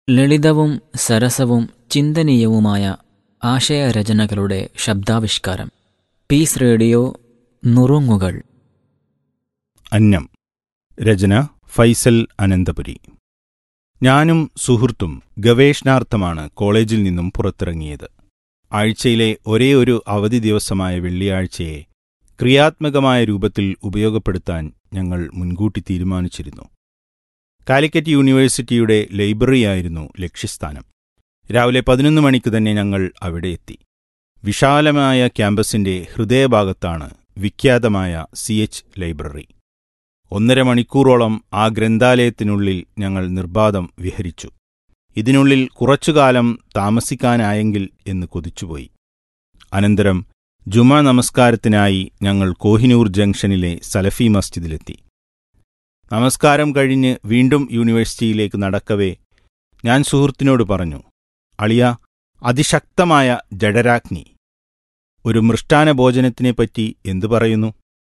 ലളിതവും സരസവും ചിന്തനീയവുമായ ആശയരചനകളുടെ ശബ്ദാവിഷ്കാരം piece radio നുറുങ്ങുകൾ അന്നം രചന ഫൈസൽ അനന്തപുരി ഞാനും സുഹൃത്തും ഗവേഷണാർത്ഥമാണ് കോളേജിൽ നിന്നും പുറത്തിറങ്ങിയത് ആഴ്ചയിലെ ഒരേ ഒരു അവധി ദിവസമായ വെള്ളിയാഴ്ചയെ ക്രിയാത്മകമായ രൂപത്തിൽ ഉപയോഗപ്പെടുത്താൻ ഞങ്ങൾ മുൻകൂട്ടി തീരുമാനിച്ചിരുന്നു കാലിക്കറ്റ് യൂണിവേഴ്സിറ്റിയുടെ ലൈബ്രറിയായിരുന്നു ലക്ഷ്യസ്ഥാനം രാവിലെ പതിനൊന്ന് മണിക്ക് തന്നെ ഞങ്ങൾ അവിടെ എത്തി വിശാലമായ ക്യാമ്പസിന്റെ ഹൃദയഭാഗത്താണ് വിഖ്യാതമായ സി എച്ച് ലൈബ്രറി ഒന്നര മണിക്കൂറോളം ആ ഗ്രന്ഥാലയത്തിനുള്ളിൽ ഞങ്ങൾ നിർബാധം വിഹരിച്ചു ഇതിനുള്ളിൽ കുറച്ചുകാലം താമസിക്കാനായെങ്കിൽ എന്ന് കൊതിച്ചുപോയി അനന്തരം ജുമാ നമസ്കാരത്തിനായി ഞങ്ങൾ കോഹിനൂർ ജംഗ്ഷനിലെ സലഫി മസ്ജിദിലെത്തി നമസ്കാരം കഴിഞ്ഞ് വീണ്ടും യൂണിവേഴ്സിറ്റിയിലേക്ക് നടക്കവേ ഞാൻ സുഹൃത്തിനോട് പറഞ്ഞു അളിയ അതിശക്തമായ ജഡരാഗ്നി ഒരു മൃഷ്ടാന ഭോജനത്തിനെപ്പറ്റി എന്തു പറയുന്നു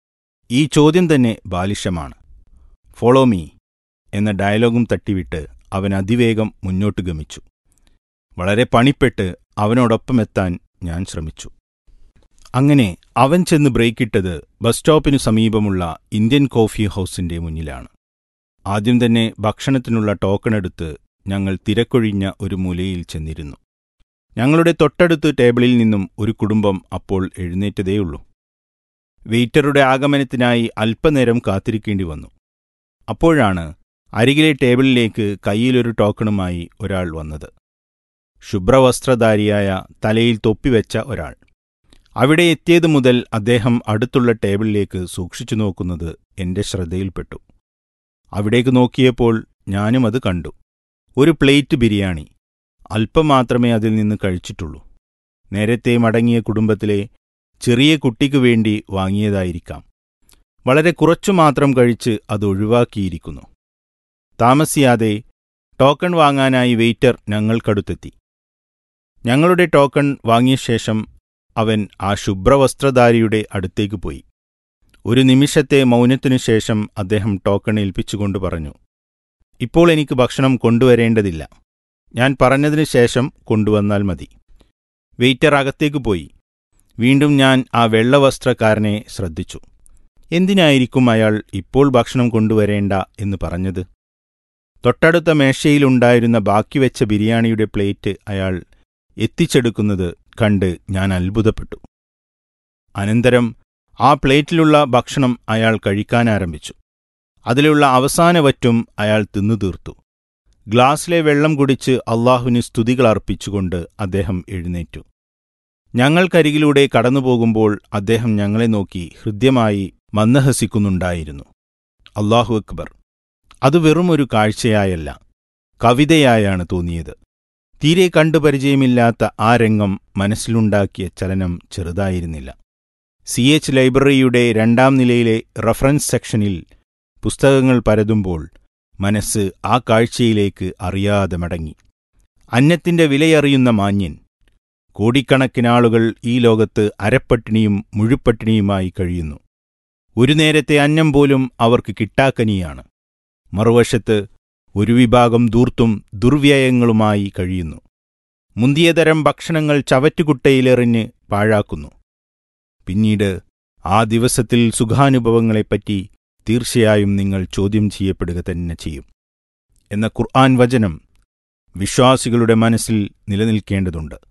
ഈ ചോദ്യം തന്നെ ബാലിശമാണ് ഫോളോ മീ എന്ന ഡയലോഗും തട്ടിവിട്ട് അവൻ അതിവേഗം മുന്നോട്ട് ഗമിച്ചു വളരെ പണിപ്പെട്ട് അവനോടൊപ്പമെത്താൻ ഞാൻ ശ്രമിച്ചു അങ്ങനെ അവൻ ചെന്ന് ബ്രേക്കിട്ടത് ബസ് സ്റ്റോപ്പിനു സമീപമുള്ള ഇന്ത്യൻ കോഫി ഹൗസിന്റെ മുന്നിലാണ് ആദ്യം തന്നെ ഭക്ഷണത്തിനുള്ള ടോക്കൺ എടുത്ത് ഞങ്ങൾ തിരക്കൊഴിഞ്ഞ ഒരു മൂലയിൽ ചെന്നിരുന്നു ഞങ്ങളുടെ തൊട്ടടുത്ത് ടേബിളിൽ നിന്നും ഒരു കുടുംബം അപ്പോൾ എഴുന്നേറ്റതേയുള്ളൂ വെയിറ്ററുടെ ആഗമനത്തിനായി അല്പനേരം കാത്തിരിക്കേണ്ടി വന്നു അപ്പോഴാണ് അരികിലെ ടേബിളിലേക്ക് കയ്യിലൊരു ടോക്കണുമായി ഒരാൾ വന്നത് ശുഭ്രവസ്ത്രധാരിയായ തലയിൽ തൊപ്പിവെച്ച ഒരാൾ അവിടെ എത്തിയതു മുതൽ അദ്ദേഹം അടുത്തുള്ള ടേബിളിലേക്ക് സൂക്ഷിച്ചു നോക്കുന്നത് എന്റെ ശ്രദ്ധയിൽപ്പെട്ടു അവിടേക്ക് നോക്കിയപ്പോൾ ഞാനും അത് കണ്ടു ഒരു പ്ലേറ്റ് ബിരിയാണി അല്പം മാത്രമേ അതിൽ നിന്ന് കഴിച്ചിട്ടുള്ളൂ നേരത്തെ മടങ്ങിയ കുടുംബത്തിലെ ചെറിയ കുട്ടിക്കു വേണ്ടി വാങ്ങിയതായിരിക്കാം വളരെ കുറച്ചു മാത്രം കഴിച്ച് അത് ഒഴിവാക്കിയിരിക്കുന്നു താമസിയാതെ ടോക്കൺ വാങ്ങാനായി വെയിറ്റർ ഞങ്ങൾക്കടുത്തെത്തി ഞങ്ങളുടെ ടോക്കൺ വാങ്ങിയ ശേഷം അവൻ ആ ശുഭ്രവസ്ത്രധാരിയുടെ അടുത്തേക്ക് പോയി ഒരു നിമിഷത്തെ മൗനത്തിനു ശേഷം അദ്ദേഹം ടോക്കൺ ഏൽപ്പിച്ചുകൊണ്ട് പറഞ്ഞു ഇപ്പോൾ എനിക്ക് ഭക്ഷണം കൊണ്ടുവരേണ്ടതില്ല ഞാൻ പറഞ്ഞതിനു ശേഷം കൊണ്ടുവന്നാൽ മതി വെയിറ്റർ അകത്തേക്ക് പോയി വീണ്ടും ഞാൻ ആ വെള്ളവസ്ത്രക്കാരനെ ശ്രദ്ധിച്ചു എന്തിനായിരിക്കും അയാൾ ഇപ്പോൾ ഭക്ഷണം കൊണ്ടുവരേണ്ട എന്ന് പറഞ്ഞത് തൊട്ടടുത്ത മേശയിലുണ്ടായിരുന്ന ബാക്കിവെച്ച ബിരിയാണിയുടെ പ്ലേറ്റ് അയാൾ എത്തിച്ചെടുക്കുന്നത് കണ്ട് ഞാൻ അത്ഭുതപ്പെട്ടു അനന്തരം ആ പ്ലേറ്റിലുള്ള ഭക്ഷണം അയാൾ കഴിക്കാനാരംഭിച്ചു അതിലുള്ള അവസാന വറ്റും അയാൾ തിന്നു തീർത്തു ഗ്ലാസ്സിലെ വെള്ളം കുടിച്ച് അള്ളാഹുവിന് സ്തുതികൾ അർപ്പിച്ചുകൊണ്ട് അദ്ദേഹം എഴുന്നേറ്റു ഞങ്ങൾക്കരികിലൂടെ കടന്നുപോകുമ്പോൾ അദ്ദേഹം ഞങ്ങളെ നോക്കി ഹൃദ്യമായി മന്ദഹസിക്കുന്നുണ്ടായിരുന്നു അള്ളാഹു അക്ബർ അത് വെറുമൊരു കാഴ്ചയായല്ല കവിതയായാണ് തോന്നിയത് തീരെ കണ്ടുപരിചയമില്ലാത്ത ആ രംഗം മനസ്സിലുണ്ടാക്കിയ ചലനം ചെറുതായിരുന്നില്ല സി എച്ച് ലൈബ്രറിയുടെ രണ്ടാം നിലയിലെ റഫറൻസ് സെക്ഷനിൽ പുസ്തകങ്ങൾ പരതുമ്പോൾ മനസ്സ് ആ കാഴ്ചയിലേക്ക് അറിയാതെ മടങ്ങി അന്നത്തിന്റെ വിലയറിയുന്ന മാന്യൻ കോടിക്കണക്കിനാളുകൾ ഈ ലോകത്ത് അരപ്പട്ടിണിയും മുഴുപ്പട്ടിണിയുമായി കഴിയുന്നു ഒരു നേരത്തെ അന്നം പോലും അവർക്ക് കിട്ടാക്കനിയാണ് മറുവശത്ത് ഒരു വിഭാഗം ദൂർത്തും ദുർവ്യയങ്ങളുമായി കഴിയുന്നു മുന്തിയതരം ഭക്ഷണങ്ങൾ ചവറ്റുകുട്ടയിലെറിഞ്ഞ് പാഴാക്കുന്നു പിന്നീട് ആ ദിവസത്തിൽ സുഖാനുഭവങ്ങളെപ്പറ്റി തീർച്ചയായും നിങ്ങൾ ചോദ്യം ചെയ്യപ്പെടുക തന്നെ ചെയ്യും എന്ന ഖുർആൻ വചനം വിശ്വാസികളുടെ മനസ്സിൽ നിലനിൽക്കേണ്ടതുണ്ട്